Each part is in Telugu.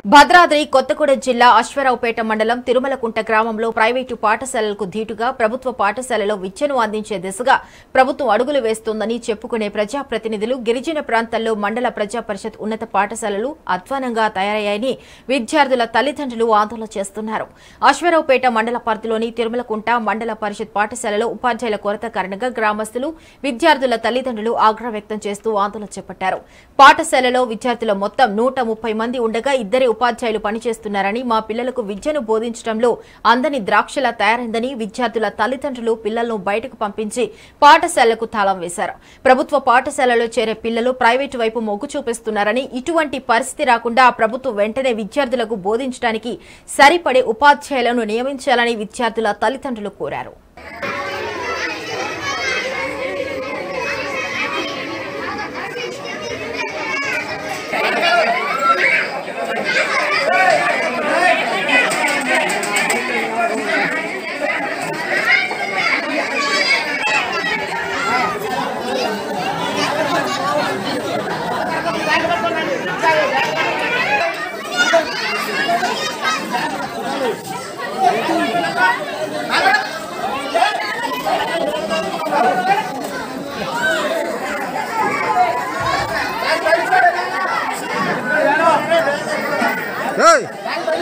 భద్రాద్రి కొత్తగూడెం జిల్లా అశ్వరావుపేట మండలం తిరుమలకుంట గ్రామంలో ప్రైవేటు పాఠశాలలకు ధీటుగా ప్రభుత్వ పాఠశాలలో విద్యను అందించే దిశగా ప్రభుత్వం అడుగులు వేస్తోందని చెప్పుకునే ప్రజాప్రతినిధులు గిరిజన ప్రాంతాల్లో మండల ప్రజా పరిషత్ ఉన్నత పాఠశాలలు అధ్వానంగా తయారయ్యాయని విద్యార్థుల తల్లిదండ్రులు ఆందోళన చేస్తున్నారు అశ్వరావుపేట మండల పరిధిలోని తిరుమలకుంట మండల పరిషత్ పాఠశాలలో ఉపాధ్యాయుల కొరత కారణంగా గ్రామస్తులు విద్యార్థుల తల్లిదండ్రులు ఆగ్రహం వ్యక్తం చేస్తూ ఆందోళన చేపట్టారు పాఠశాలలో విద్యార్థుల మొత్తం నూట ముప్పై మంది ఉండగా ఇద్దరే ఉపాధ్యాయులు పనిచేస్తున్నారని మా పిల్లలకు విద్యను బోధించడంలో అందని ద్రాక్షలా తయారైందని విద్యార్థుల తల్లిదండ్రులు పిల్లలను బయటకు పంపించి పాఠశాలకు తాళం వేశారు ప్రభుత్వ పాఠశాలలో చేరే పిల్లలు ప్రైవేటు వైపు మొగ్గు చూపిస్తున్నారని ఇటువంటి పరిస్థితి రాకుండా ప్రభుత్వం వెంటనే విద్యార్థులకు బోధించడానికి సరిపడే ఉపాధ్యాయులను నియమించాలని విద్యార్థుల తల్లిదండ్రులు కోరారు Hey!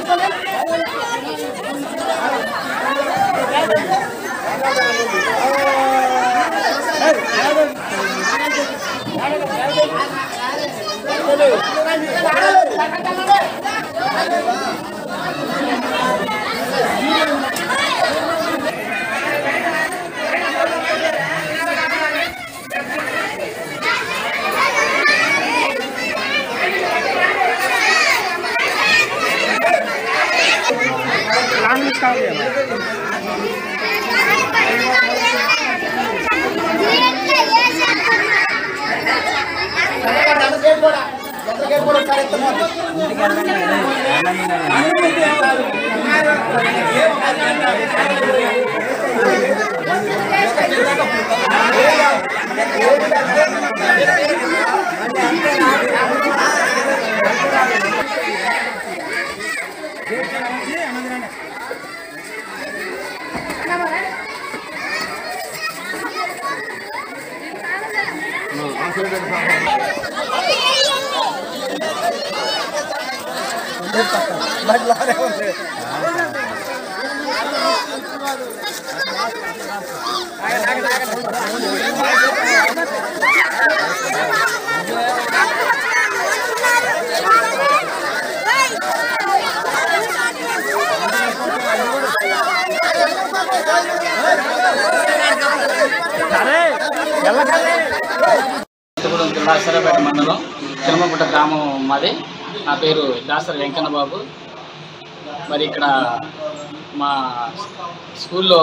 కొత్తగూడెం జిల్లా అసరాపేట మండలం చిలమపుట్ట గ్రామం మాది నా పేరు దాసరి వెంకన్న బాబు మరి ఇక్కడ మా స్కూల్లో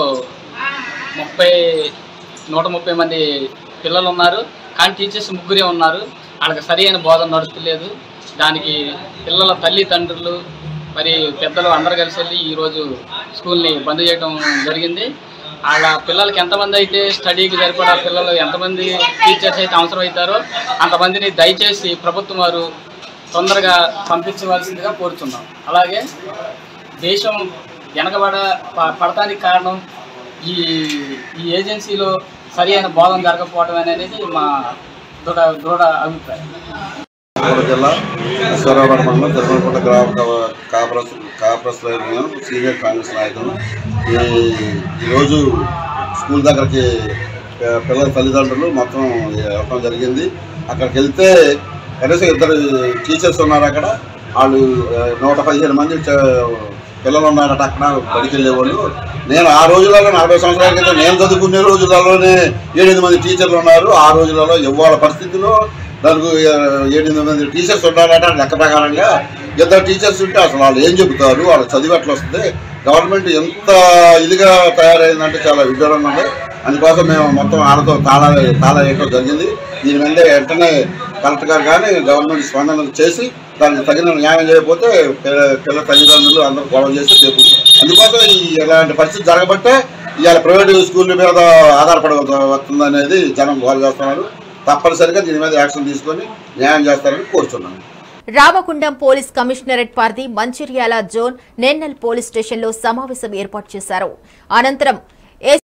ముప్పై నూట ముప్పై మంది పిల్లలు ఉన్నారు కానీ టీచర్స్ ముగ్గురే ఉన్నారు వాళ్ళకి సరి అయిన బోధన నడుస్తలేదు దానికి పిల్లల తల్లిదండ్రులు మరి పెద్దలు అందరు కలిసి వెళ్ళి ఈరోజు స్కూల్ని బంద్ చేయడం జరిగింది వాళ్ళ పిల్లలకి ఎంతమంది అయితే స్టడీకి సరిపడా పిల్లలు ఎంతమంది టీచర్స్ అయితే అవసరం అవుతారో అంతమందిని దయచేసి ప్రభుత్వం వారు తొందరగా పంపించవలసిందిగా కోరుతున్నాం అలాగే దేశం వెనకబడ ప- పడటానికి కారణం ఈ ఈ ఏజెన్సీలో సరి అయిన బోధన జరగకపోవడం అనేది మా దృఢ దృఢ అభిప్రాయం కోట జిల్లా ఈశ్వరరావు మండలం తిరుమలకోట గ్రామ కా- కాపరస్ కాపరస్ నేను సీనియర్ కాంగ్రెస్ నాయకులు ఈ ఈరోజు స్కూల్ దగ్గరికి పి- పిల్లల తల్లిదండ్రులు మొత్తం వెళ్ళడం జరిగింది అక్కడికి వెళ్తే కనీసం ఇద్దరు టీచర్స్ ఉన్నారు అక్కడ వాళ్ళు ఆ, నూట పదిహేను మంది చ- పిల్లలు ఉన్నారట అక్కడ బడికి వెళ్ళేవాళ్ళు నేను ఆ రోజులలో నలభై సంవత్సరాల క్రితం నేను చదువుకునే రోజులలోనే ఏడెనిమిది మంది టీచర్లు ఉన్నారు ఆ రోజులలో ఇవాళ పరిస్థితిలో దానికి ఏడెనిమిది మంది టీచర్స్ ఉన్నారట లెక్క ప్రకారంగా ఇద్దరు టీచర్స్ ఉంటే అసలు వాళ్ళు ఏం చెబుతారు వాళ్ళ చదివి ఎట్లా వస్తుంది గవర్నమెంట్ ఎంత ఇదిగా తయారైందంటే చాలా విడ్డూరంగా ఉంది అందుకోసం మేము మొత్తం ఆడతో తాళా తాళా వేయడం జరిగింది దీని మీద వెంటనే కలెక్టర్ గారు కానీ గవర్నమెంట్ స్పందన చేసి దానికి తగిన న్యాయం చేయకపోతే పిల్ల- పిల్ల తల్లిదండ్రులు అందరూ గొడవ చేసి రేపు అందుకోసం ఈ ఇలాంటి పరిస్థితి జరగబట్టే ఇవాళ ప్రైవేట్ స్కూళ్ళ మీద ఆధారపడి వస్తుంది అనేది జనం గోల్ చేస్తున్నారు తప్పనిసరిగా దీని మీద యాక్షన్ తీసుకొని న్యాయం చేస్తారని కోరుతున్నాను రామగుండం పోలీస్ కమిషనరేట్ పరిధి మంచిర్యాల జోన్ నెన్నల్ పోలీస్ స్టేషన్లో సమావేశం ఏర్పాటు చేశారు అనంతరం